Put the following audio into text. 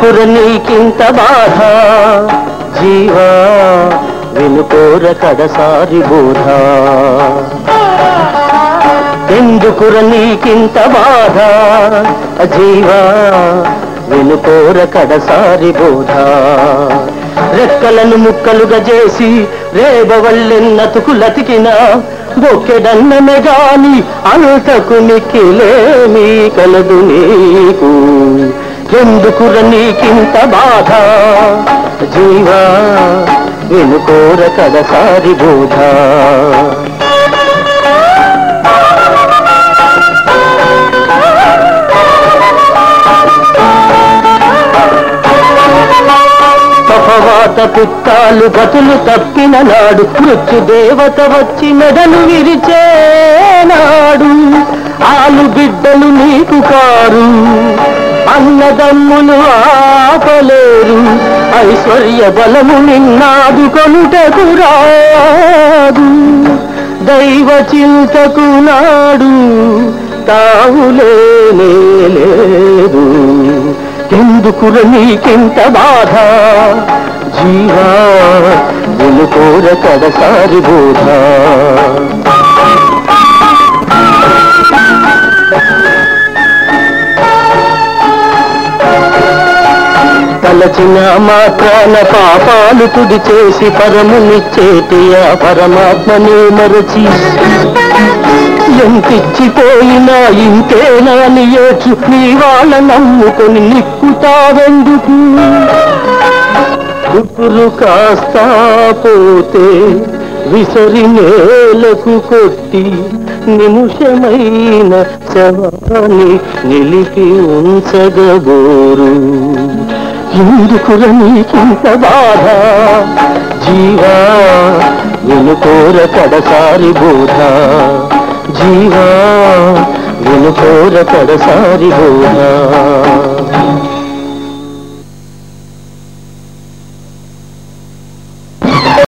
ఎందుకుర నీకింత బాధ జీవా వినుకోర కడసారి బోధ ఎందుకుర నీకింత బాధ జీవా వినుకోర కడసారి బోధ రెక్కలను ముక్కలుగా చేసి రేబవల్లెన్నతుకులతికిన బొక్కెడన్నమే గాని అంతకు మిక్కిలేమీ కలదు నీకు ఎందుకుర నీకింత బాధ జీవా వినుకోర కడసారి బోధ తపవాత పిత్తాలు గతులు తప్పిన నాడు మృత్యు దేవత వచ్చి మెడలు విరిచే నాడు ఆలు బిడ్డలు నీకు కారు అన్నదమ్ములు ఆపలేరు ఐశ్వర్య బలము నిన్నాడు కొనుటకు రాదు దైవ చింతకు నాడు తావులేనే లేదు ఎందుకుర నీకింత బాధ జీవా వెనుకోర కడసారి బోధ తలచిన మాత్రాన పాపాలు తుడి చేసి పరమునిచ్చేటి ఆ పరమాత్మనే మరచి ఎంతిచ్చిపోయినా ఇంతేనా అని ఏచు నీ వాళ్ళ నమ్ముకొని నిక్కుతావెందుకు కుకురు కాస్తా పోతే విసరి నేలకు కొట్టి నిమిషమైన శవాన్ని నిలిపి ఉంచగబోరు ఎందుకుర నీకింత బాధ జీవా వినుకోర కడసారి బోధ జీవా వినుకోర కడసారి బోధ